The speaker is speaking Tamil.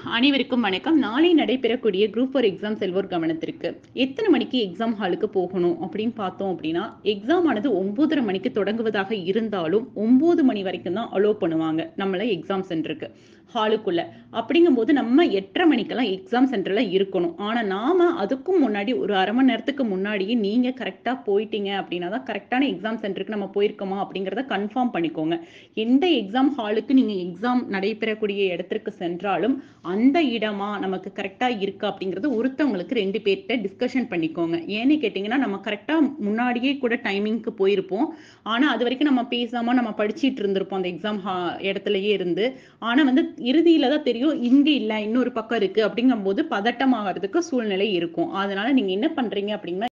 அனைவருக்கும் வணக்கம் நாளை நடைபெறக்கூடிய குரூப் ஃபோர் எக்ஸாம் செல்வோர் கவனத்திற்கு எத்தனை மணிக்கு எக்ஸாம் ஹாலுக்கு போகணும் அப்படின்னு பார்த்தோம் அப்படின்னா எக்ஸாம் ஆனது ஒன்பதரை மணிக்கு தொடங்குவதாக இருந்தாலும் ஒன்பது மணி வரைக்கும் தான் அலோவ் பண்ணுவாங்க நம்மள எக்ஸாம் சென்டருக்கு ஹாலுக்குள்ள அப்படிங்கும்போது நம்ம எட்டரை மணிக்கெல்லாம் எக்ஸாம் சென்டர்ல இருக்கணும் ஆனா நாம அதுக்கும் முன்னாடி ஒரு அரை மணி நேரத்துக்கு முன்னாடியே நீங்க கரெக்டா போயிட்டீங்க அப்படின்னா தான் கரெக்டான எக்ஸாம் சென்டருக்கு நம்ம போயிருக்கோமா அப்படிங்கிறத கன்ஃபார்ம் பண்ணிக்கோங்க எந்த எக்ஸாம் ஹாலுக்கு நீங்க எக்ஸாம் நடைபெறக்கூடிய இடத்திற்கு சென்றாலும் அந்த இடமா நமக்கு கரெக்டா இருக்கா அப்படிங்கறது ஒருத்தவங்களுக்கு ரெண்டு பேர்கிட்ட டிஸ்கஷன் பண்ணிக்கோங்க ஏன்னு கேட்டீங்கன்னா நம்ம கரெக்டா முன்னாடியே கூட டைமிங்க்கு போயிருப்போம் ஆனா அது வரைக்கும் நம்ம பேசாம நம்ம படிச்சிட்டு இருந்திருப்போம் அந்த எக்ஸாம் இடத்துலயே இருந்து ஆனா வந்து இறுதியில தான் தெரியும் இங்க இல்ல இன்னொரு பக்கம் இருக்கு அப்படிங்கும்போது பதட்டமாகறதுக்கு சூழ்நிலை இருக்கும் அதனால நீங்க என்ன பண்றீங்க அப்படின்னா